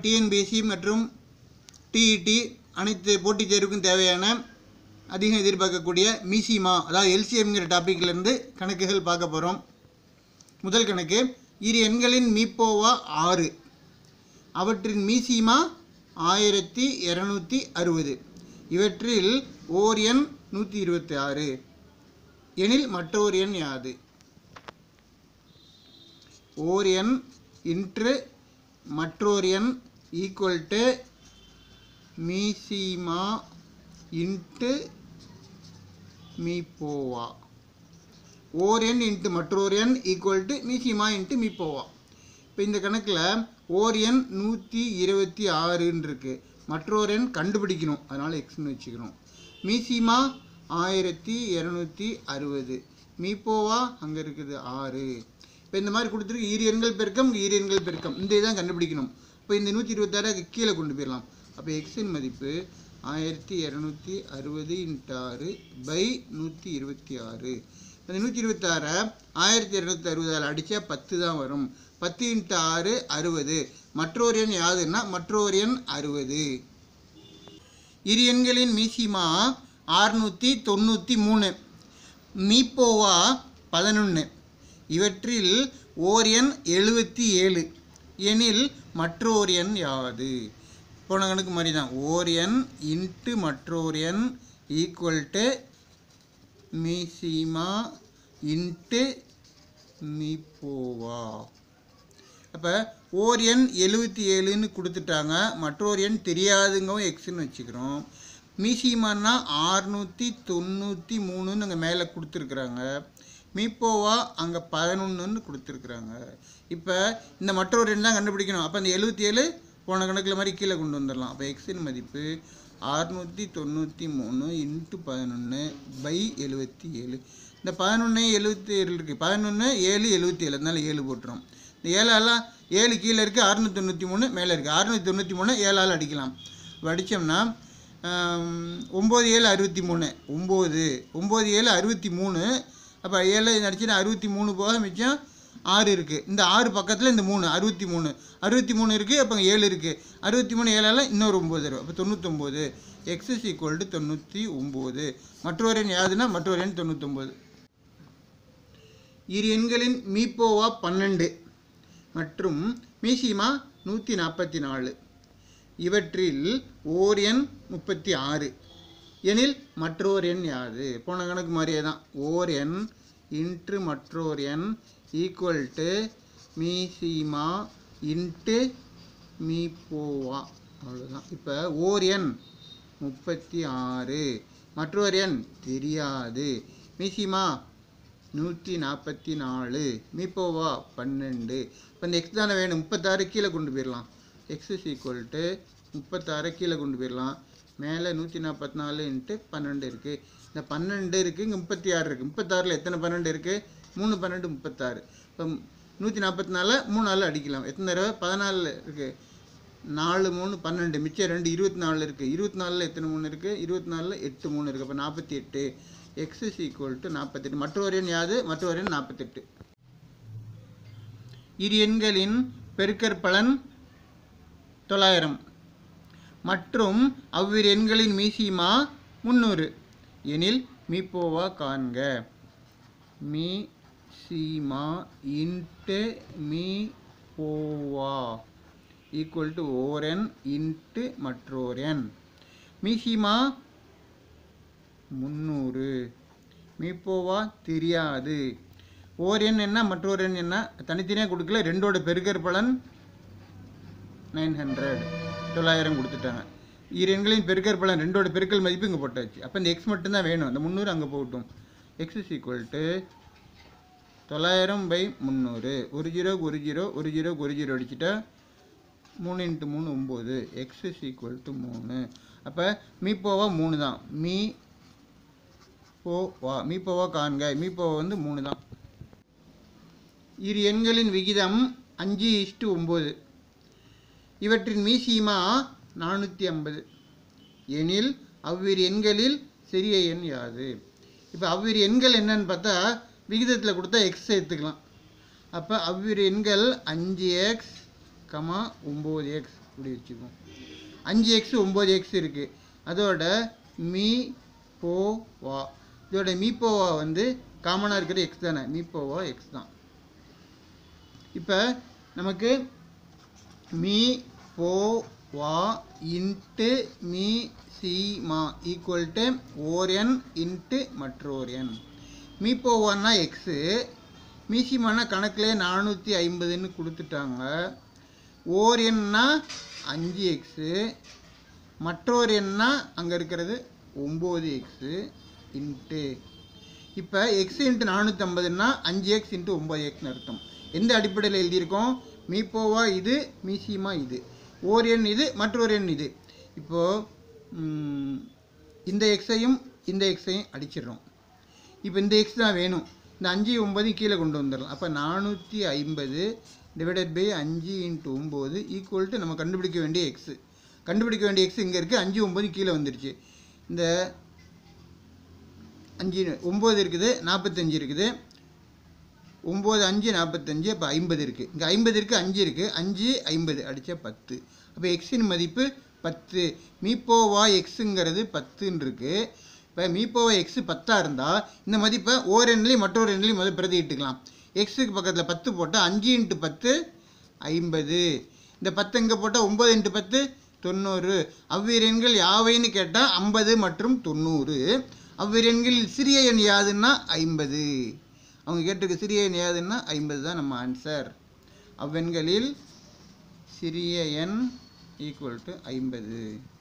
TNPSC மற்றும் TET அனைத்து போட்டித் தேர்வுக்கும் தேவையான அதிகம் எதிர்பார்க்கக்கூடிய மிசிமா அதாவது எல்சிஎம்ங்கிற டாப்பிக்லேருந்து கணக்குகள் பார்க்க போகிறோம் முதல் கணக்கு இரு எண்களின் மீப்போவா ஆறு அவற்றின் மீசிமா ஆயிரத்தி இரநூத்தி அறுபது இவற்றில் ஓர் எண் நூற்றி இருபத்தி ஆறு எனில் மற்றொரு எண் யாது ஓர் எண் இன்று மற்றொரு எண் ஈக்குவல் டு மீசிமா இன்ட்டு மீப்போவா ஓர் எண் இன்ட்டு மற்றொரு எண் ஈக்குவல் டு மீசிமா இன்ட்டு மீப்போவா இப்போ இந்த கணக்கில் ஓர் எண் நூற்றி இருபத்தி ஆறுன்னு இருக்குது மற்றொரு எண் கண்டுபிடிக்கணும் அதனால் எக்ஸ்னு வச்சுக்கிறோம் மீசிமா ஆயிரத்தி இரநூத்தி அறுபது மீப்போவா அங்கே இருக்குது ஆறு இப்போ இந்த மாதிரி கொடுத்துருக்கு ஈரு எண்கள் பெருக்கம் ஈரு எண்கள் பெருக்கம் இந்த இதான் கண்டுபிடிக்கணும் இப்போ இந்த நூற்றி இருபத்தாறு கீழே கொண்டு போயிடலாம் அப்போ எக்ஸின் மதிப்பு ஆயிரத்தி இரநூத்தி அறுபது இன்ட்டு ஆறு பை நூற்றி இருபத்தி ஆறு அந்த நூற்றி இருபத்தாறை ஆயிரத்தி இரநூத்தி அறுபதால் அடித்தா பத்து தான் வரும் பத்து இன்ட்டு ஆறு அறுபது மற்றொரு எண் யாதுன்னா மற்றொரு எண் அறுபது இரு எண்களின் மீசிமா ஆறுநூற்றி தொண்ணூற்றி மூணு மீப்போவா பதினொன்று இவற்றில் ஓர் எண் எழுபத்தி ஏழு எனில் மற்றோர் எண் யாது போன கணக்கு மாதிரி தான் ஓர் எண் இன்ட்டு மற்றோர் எண் ஈக்குவல் டு மீசிமா இன்ட்டு மீப்போவா அப்போ ஓர் எண் எழுபத்தி ஏழுன்னு கொடுத்துட்டாங்க மற்றொரு எண் தெரியாதுங்கவும் எக்ஸ்ன்னு வச்சுக்கிறோம் மீசிமான்னா ஆறுநூற்றி தொண்ணூற்றி மூணுன்னு அங்கே மேலே கொடுத்துருக்குறாங்க மீப்போவா அங்கே பதினொன்றுன்னு கொடுத்துருக்குறாங்க இப்போ இந்த மற்றொரு எண் தான் கண்டுபிடிக்கணும் அப்போ அந்த எழுபத்தி ஏழு போன கணக்கில் மாதிரி கீழே கொண்டு வந்துடலாம் அப்போ எக்ஸின் மதிப்பு ஆறுநூற்றி தொண்ணூற்றி மூணு இன்ட்டு பதினொன்று பை எழுபத்தி ஏழு இந்த பதினொன்று எழுபத்தி ஏழு இருக்குது பதினொன்று ஏழு எழுபத்தி ஏழு அதனால ஏழு போட்டுரும் இந்த ஏழாலாம் ஏழு கீழே இருக்குது அறுநூற்றி தொண்ணூற்றி மூணு மேலே இருக்குது அறுநூற்றி தொண்ணூற்றி மூணு ஏழால் அடிக்கலாம் இப்போ அடித்தோம்னா ஒம்பது ஏழு அறுபத்தி மூணு ஒம்பது ஒம்பது ஏழு அறுபத்தி மூணு அப்போ ஏழு அடிச்சுன்னா அறுபத்தி மூணு போக மிச்சம் ஆறு இருக்குது இந்த ஆறு பக்கத்தில் இந்த மூணு அறுபத்தி மூணு அறுபத்தி மூணு இருக்குது அப்போ ஏழு இருக்குது அறுபத்தி மூணு ஏழால் இன்னொரு ஒம்பது வரும் அப்போ தொண்ணூத்தொம்பது எக்ஸஸ் ஈக்குவல் டு தொண்ணூற்றி ஒம்பது மற்றொரு எண் யாதுன்னா மற்றொரு எண் தொண்ணூத்தொம்பது இரு எண்களின் மீப்போவா பன்னெண்டு மற்றும் மீசிமா நூற்றி நாற்பத்தி நாலு இவற்றில் ஓர் எண் முப்பத்தி ஆறு எனில் மற்றோர் எண் யாது போன கணக்கு மாதிரியே தான் ஓர் எண் இன்ட்டு மற்றோர் எண் ஈக்குவல் டு மீசிமா இன்ட்டு மீப்போவா அவ்வளோதான் இப்போ ஓர் எண் முப்பத்தி ஆறு மற்றொரு எண் தெரியாது மீசிமா நூற்றி நாற்பத்தி நாலு மீப்போவா பன்னெண்டு இப்போ இந்த எக்ஸ் தானே வேணும் முப்பத்தாறு கீழே கொண்டு போயிடலாம் எக்ஸ் இஸ் ஈக்குவல் டு முப்பத்தாறு கீழே கொண்டு போயிடலாம் மேலே நூற்றி நாற்பத்தி நாலு இன்ட்டு பன்னெண்டு இருக்குது இந்த பன்னெண்டு இருக்குது இங்கே முப்பத்தி ஆறு இருக்குது முப்பத்தாறில் எத்தனை பன்னெண்டு இருக்குது மூணு பன்னெண்டு முப்பத்தாறு இப்போ நூற்றி நாற்பத்தி நாலு மூணு நாள் அடிக்கலாம் எத்தனை தடவை பதினாலில் இருக்குது நாலு மூணு பன்னெண்டு மிச்சம் ரெண்டு இருபத்தி நாலு இருக்குது இருபத்தி நாலில் எத்தனை மூணு இருக்குது இருபத்தி நாலில் எட்டு மூணு இருக்குது அப்போ நாற்பத்தி எட்டு எக்ஸ் இஸ் ஈக்குவல் டு நாற்பத்தெட்டு மற்றொரு எண் யாது மற்றொரு எண் நாற்பத்தெட்டு இரு எண்களின் பெருக்கற் பலன் தொள்ளாயிரம் மற்றும் அவ்விரு எண்களின் மீசிமா முந்நூறு எனில் மீப்போவா காண்க மீ சீமா இன்ட்டு மீ போவா ஈக்குவல் டு ஓரன் இன்ட்டு மற்றோரன் மீசிமா முந்நூறு மீப்போவா தெரியாது ஓர் எண் என்ன மற்றொரு எண் என்ன தனித்தனியாக கொடுக்கல ரெண்டோட பெருக்கற் பலன் நைன் ஹண்ட்ரட் தொள்ளாயிரம் கொடுத்துட்டாங்க இரு எண்களின் பெருக்கற் பலன் ரெண்டோட பெருக்கல் மதிப்பு இங்கே போட்டாச்சு அப்போ இந்த எக்ஸ் மட்டும்தான் வேணும் அந்த முந்நூறு அங்கே போகட்டும் எக்ஸ் இஸ் ஈக்குவல் டு தொள்ளாயிரம் பை முந்நூறு ஒரு ஜீரோக்கு ஒரு ஜீரோ ஒரு ஜீரோக்கு ஒரு ஜீரோ அடிச்சிட்டா மூணு இன்ட்டு மூணு ஒம்பது எக்ஸ் இஸ் ஈக்குவல் டு மூணு அப்போ மீப்போவா மூணு தான் மீ போவா மீப்போவா காண்க மீப்போவா வந்து மூணு தான் இரு எண்களின் விகிதம் அஞ்சு இஷ்டு ஒம்பது இவற்றின் மீசிமா நானூற்றி ஐம்பது எனில் அவ்விரு எண்களில் சிறிய எண் யாது இப்போ அவ்விரு எண்கள் என்னன்னு பார்த்தா விகிதத்தில் கொடுத்தா எக்ஸ் எடுத்துக்கலாம் அப்போ அவ்விரு எண்கள் அஞ்சு எக்ஸ் கமா ஒம்பது எக்ஸ் இப்படி வச்சுக்குவோம் அஞ்சு எக்ஸ் ஒம்பது எக்ஸ் இருக்குது அதோட மீ போ வா இதோட மீப்போவா வந்து காமனாக இருக்கிற எக்ஸ் தானே மீப்போவா எக்ஸ் தான் இப்போ நமக்கு மீ போ வா இன்ட்டு மீ சி மா ஈக்குவல் டு ஓர் என் இன்ட்டு மற்றோர் என் மீ போவான்னா எக்ஸு மீசிமானா கணக்கில் நானூற்றி ஐம்பதுன்னு கொடுத்துட்டாங்க ஓர் என்னா அஞ்சு எக்ஸு மற்றொரு எண்ணா அங்கே இருக்கிறது ஒம்பது எக்ஸு இன்ட்டு இப்போ எக்ஸ் இன்ட்டு நானூற்றம்பதுன்னா அஞ்சு எக்ஸ் இன்ட்டு ஒம்பது எக்ஸ்னு அர்த்தம் எந்த அடிப்படையில் எழுதியிருக்கோம் மீப்போவா இது மீசிமா இது ஓர் எண் இது மற்றொரு எண் இது இப்போது இந்த எக்ஸையும் இந்த எக்ஸையும் அடிச்சிடுறோம் இப்போ இந்த எக்ஸ் தான் வேணும் இந்த அஞ்சு ஒம்பது கீழே கொண்டு வந்துடலாம் அப்போ நானூற்றி ஐம்பது டிவைடட் பை அஞ்சு இன்ட்டு ஒம்பது ஈக்குவல் டு நம்ம கண்டுபிடிக்க வேண்டிய எக்ஸு கண்டுபிடிக்க வேண்டிய எக்ஸ் இங்கே இருக்குது அஞ்சு ஒம்பது கீழே வந்துருச்சு இந்த அஞ்சு ஒம்பது இருக்குது நாற்பத்தஞ்சு இருக்குது ஒம்பது அஞ்சு நாற்பத்தஞ்சு அப்போ ஐம்பது இருக்குது இங்கே ஐம்பது இருக்குது அஞ்சு இருக்குது அஞ்சு ஐம்பது அடித்தா பத்து அப்போ எக்ஸின் மதிப்பு பத்து மீப்போவா எக்ஸுங்கிறது பத்துன்னு இருக்குது இப்போ மீப்போவா எக்ஸு பத்தாக இருந்தால் இந்த மதிப்பை ஓர் எண்ணிலையும் மற்றொரு எண்ணிலையும் முதல் பிரதியிட்டுக்கலாம் எக்ஸுக்கு பக்கத்தில் பத்து போட்டால் அஞ்சு இன்ட்டு பத்து ஐம்பது இந்த பத்து இங்கே போட்டால் ஒம்பது இன்ட்டு பத்து தொண்ணூறு அவ்விரு எண்கள் யாவைன்னு கேட்டால் ஐம்பது மற்றும் தொண்ணூறு அவ்விரு எண்களில் சிறிய எண் யாதுன்னா ஐம்பது அவங்க கேட்டிருக்க சிறிய எண் யாதுன்னா ஐம்பது தான் நம்ம ஆன்சர் அவ்வெண்களில் சிறிய எண் ஈக்குவல் டு ஐம்பது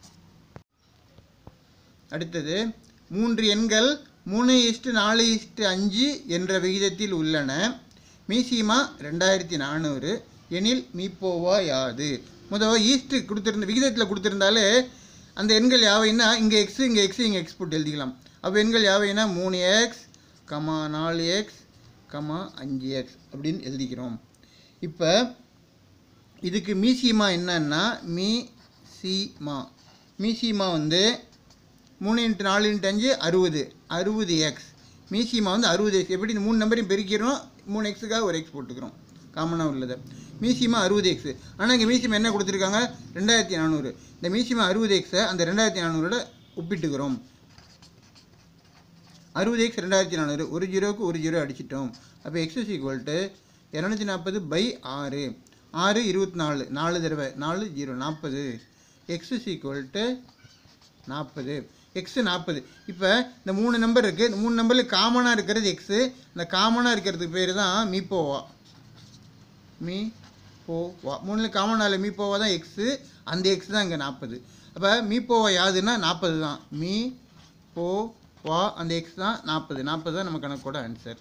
அடுத்தது மூன்று எண்கள் மூணு இஸ்ட்டு நாலு இஸ்ட்டு அஞ்சு என்ற விகிதத்தில் உள்ளன மீசிமா ரெண்டாயிரத்தி நானூறு எனில் மீப்போவா யாது முதல்ல ஈஸ்ட்டு கொடுத்துருந்த விகிதத்தில் கொடுத்துருந்தாலே அந்த எண்கள் யாவைன்னா இங்கே எக்ஸ் இங்கே எக்ஸ் இங்கே எக்ஸ் போட்டு எழுதிக்கலாம் அப்போ எண்கள் யாவைன்னா மூணு எக்ஸ் கமா நாலு எக்ஸ் கமா அஞ்சு எக்ஸ் அப்படின்னு எழுதிக்கிறோம் இப்போ இதுக்கு மீசிமா என்னன்னா மீ சீமா மீசிமா வந்து மூணு இன்ட்டு நாலு இன்ட்டு அஞ்சு அறுபது அறுபது எக்ஸ் மீசிமா வந்து அறுபது எக்ஸ் எப்படி இந்த மூணு நம்பரையும் பெருக்கிறோம் மூணு எக்ஸுக்காக ஒரு எக்ஸ் போட்டுக்கிறோம் காமனாக உள்ளது மீசிமா அறுபது எக்ஸ் ஆனால் இங்கே மீசிமா என்ன கொடுத்துருக்காங்க ரெண்டாயிரத்தி நானூறு இந்த மீசிமா அறுபது எக்ஸை அந்த ரெண்டாயிரத்தி நானூறோட ஒப்பிட்டுக்கிறோம் அறுபது எக்ஸ் ரெண்டாயிரத்தி நானூறு ஒரு ஜீரோவுக்கு ஒரு ஜீரோ அடிச்சிட்டோம் அப்போ எக்ஸ் இஸ் ஈக்குவல் டு இரநூத்தி நாற்பது பை ஆறு ஆறு இருபத்தி நாலு நாலு தடவை நாலு ஜீரோ நாற்பது எக்ஸ் இஸ் ஈக்குவல் டு நாற்பது எக்ஸு நாற்பது இப்போ இந்த மூணு நம்பர் இருக்குது இந்த மூணு நம்பரில் காமனாக இருக்கிறது எக்ஸு இந்த காமனாக இருக்கிறதுக்கு பேர் தான் மீப்போவா மீ போவா மூணில் காமனால மீப்போவா தான் எக்ஸு அந்த எக்ஸ் தான் இங்கே நாற்பது அப்போ மீப்போவா யாதுன்னா நாற்பது தான் மீ போ வா அந்த எக்ஸ் தான் நாற்பது நாற்பது தான் நம்ம கணக்கோட ஆன்சர்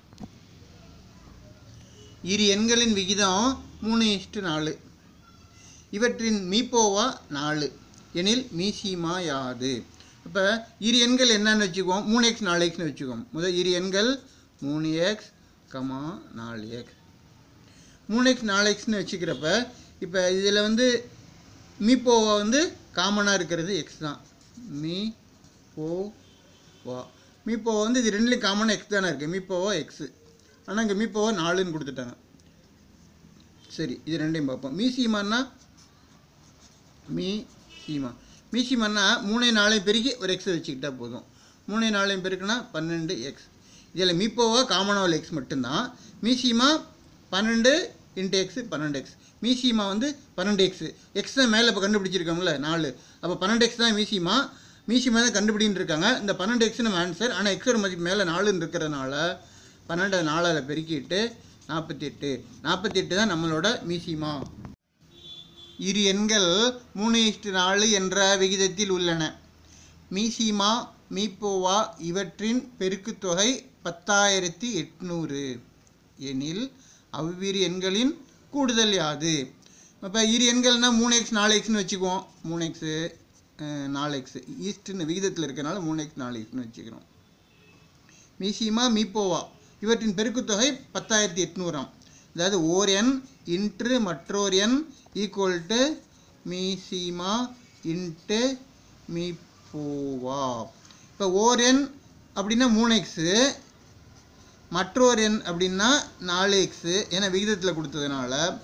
இரு எண்களின் விகிதம் மூணு இஷ்டு நாலு இவற்றின் மீப்போவா நாலு எனில் மீசிமா யாது இப்போ இரு எண்கள் என்னன்னு வச்சுக்குவோம் மூணு எக்ஸ் நாலு எக்ஸ்னு வச்சுக்குவோம் முதல் இரு எண்கள் மூணு எக்ஸ் கமா நாலு எக்ஸ் மூணு எக்ஸ் நாலு எக்ஸ்னு வச்சுக்கிறப்ப இப்போ இதில் வந்து மீப்போவா வந்து காமனாக இருக்கிறது எக்ஸ் தான் மீ போ வா மீப்போவா வந்து இது ரெண்டுலேயும் காமனாக எக்ஸ் தானே இருக்குது மீப்போவா எக்ஸு ஆனால் இங்கே மீப்போவா நாலுன்னு கொடுத்துட்டாங்க சரி இது ரெண்டையும் பார்ப்போம் மீசிமான்னா மீ சீமா மீசிமான்னா மூணே நாளையும் பெருக்கி ஒரு எக்ஸ் வச்சுக்கிட்டா போதும் மூணே நாளையும் பெருக்குனா பன்னெண்டு எக்ஸ் இதில் மீப்போவா காமனாவல் எக்ஸ் மட்டும்தான் மீசிமா பன்னெண்டு இன்ட்டு எக்ஸ் பன்னெண்டு எக்ஸ் மீசிமா வந்து பன்னெண்டு எக்ஸ் எக்ஸ் தான் மேலே இப்போ கண்டுபிடிச்சிருக்கோம்ல நாலு அப்போ பன்னெண்டு எக்ஸ் தான் மீசிமா மீசிமா தான் கண்டுபிடின்னு இருக்காங்க இந்த பன்னெண்டு எக்ஸ் நம்ம ஆன்சர் ஆனால் எக்ஸோட மதிப்பு மேலே நாலுன்னு இருக்கிறதுனால பன்னெண்டு நாலால் பெருக்கிட்டு நாற்பத்தி எட்டு நாற்பத்தி எட்டு தான் நம்மளோட மீசிமா இரு எண்கள் மூணு இஷ்டு நாலு என்ற விகிதத்தில் உள்ளன மீசிமா மீப்போவா இவற்றின் பெருக்குத்தொகை பத்தாயிரத்தி எட்நூறு எனில் அவ்விரு எண்களின் கூடுதல் யாது இப்போ இரு எண்கள்னால் மூணு எக்ஸ் நாலு எக்ஸ்னு வச்சுக்குவோம் மூணு எக்ஸு நாலு எக்ஸு ஈஸ்ட்டுன்னு விகிதத்தில் இருக்கனால மூணு எக்ஸ் நாலு எக்ஸ்னு வச்சுக்கிறோம் மீசிமா மீப்போவா இவற்றின் பெருக்குத்தொகை பத்தாயிரத்தி எட்நூறாம் அதாவது ஓர் எண் இன்ட்ரு மற்றோர் எண் ஈக்குவல் டு மீசிமா இன்ட்டு மீப்போவா இப்போ ஓர் எண் அப்படின்னா மூணு எக்ஸு மற்றொரு எண் அப்படின்னா நாலு எக்ஸு ஏன்னா விகிதத்தில் கொடுத்ததுனால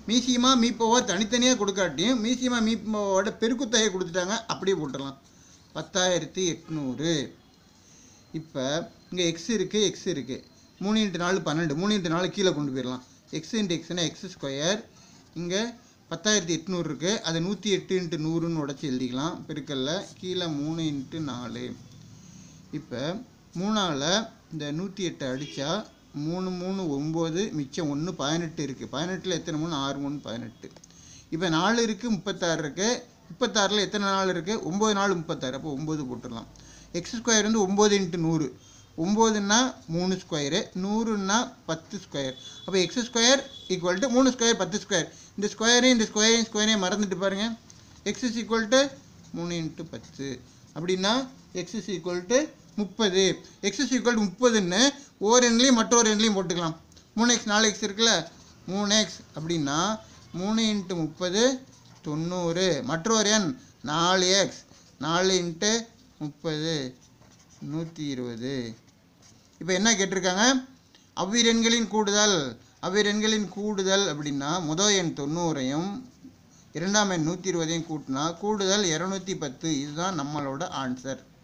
மீசியமா மீப்போவா தனித்தனியாக கொடுக்காட்டியும் மீசியமா மீப்போவோட பெருக்குத்தொகையை கொடுத்துட்டாங்க அப்படியே போட்டுடலாம் பத்தாயிரத்தி எட்நூறு இப்போ இங்கே எக்ஸ் இருக்குது எக்ஸ் இருக்குது மூணு இன்ட்டு நாலு பன்னெண்டு மூணு இன்ட்டு நாலு கீழே கொண்டு போயிடலாம் எக்ஸ் இன்ட்டு எக்ஸ்னா எக்ஸ் ஸ்கொயர் இங்கே பத்தாயிரத்தி எட்நூறு இருக்குது அதை நூற்றி எட்டு இன்ட்டு நூறுன்னு உடச்சி எழுதிக்கலாம் பெருக்கல்ல கீழே மூணு இன்ட்டு நாலு இப்போ மூணாவில் இந்த நூற்றி எட்டை அடித்தா மூணு மூணு ஒம்பது மிச்சம் ஒன்று பதினெட்டு இருக்குது பதினெட்டில் எத்தனை மூணு ஆறு மூணு பதினெட்டு இப்போ நாலு இருக்குது முப்பத்தாறு இருக்குது முப்பத்தாறில் எத்தனை நாள் இருக்குது ஒம்பது நாள் முப்பத்தாறு அப்போ ஒம்பது போட்டுடலாம் எக்ஸ் ஸ்கொயர் வந்து ஒம்பது இன்ட்டு நூறு ஒம்போதுன்னா மூணு ஸ்கொயரு நூறுன்னா பத்து ஸ்கொயர் அப்போ எக்ஸ் ஸ்கொயர் ஈக்குவல் டு மூணு ஸ்கொயர் பத்து ஸ்கொயர் இந்த ஸ்கொயரையும் இந்த ஸ்கொயரையும் ஸ்கொயரையும் மறந்துட்டு பாருங்கள் எக்ஸ் இஸ் ஈக்குவல் டு மூணு இன்ட்டு பத்து அப்படின்னா எக்ஸ் இஸ் ஈக்குவல் டு முப்பது எக்ஸ் இஸ் ஈக்குவல் டு முப்பதுன்னு ஓர் எண்லையும் மற்றொரு எண்லையும் போட்டுக்கலாம் மூணு எக்ஸ் நாலு எக்ஸ் இருக்குல்ல மூணு எக்ஸ் அப்படின்னா மூணு இன்ட்டு முப்பது தொண்ணூறு மற்றொரு எண் நாலு எக்ஸ் நாலு இன்ட்டு முப்பது நூற்றி இருபது இப்போ என்ன கேட்டிருக்காங்க அவ்விரெண்களின் கூடுதல் அவ்விரெண்களின் கூடுதல் அப்படின்னா முதல் எண் தொண்ணூறையும் இரண்டாம் எண் நூற்றி இருபதையும் கூட்டினா கூடுதல் இரநூத்தி பத்து இதுதான் நம்மளோட ஆன்சர்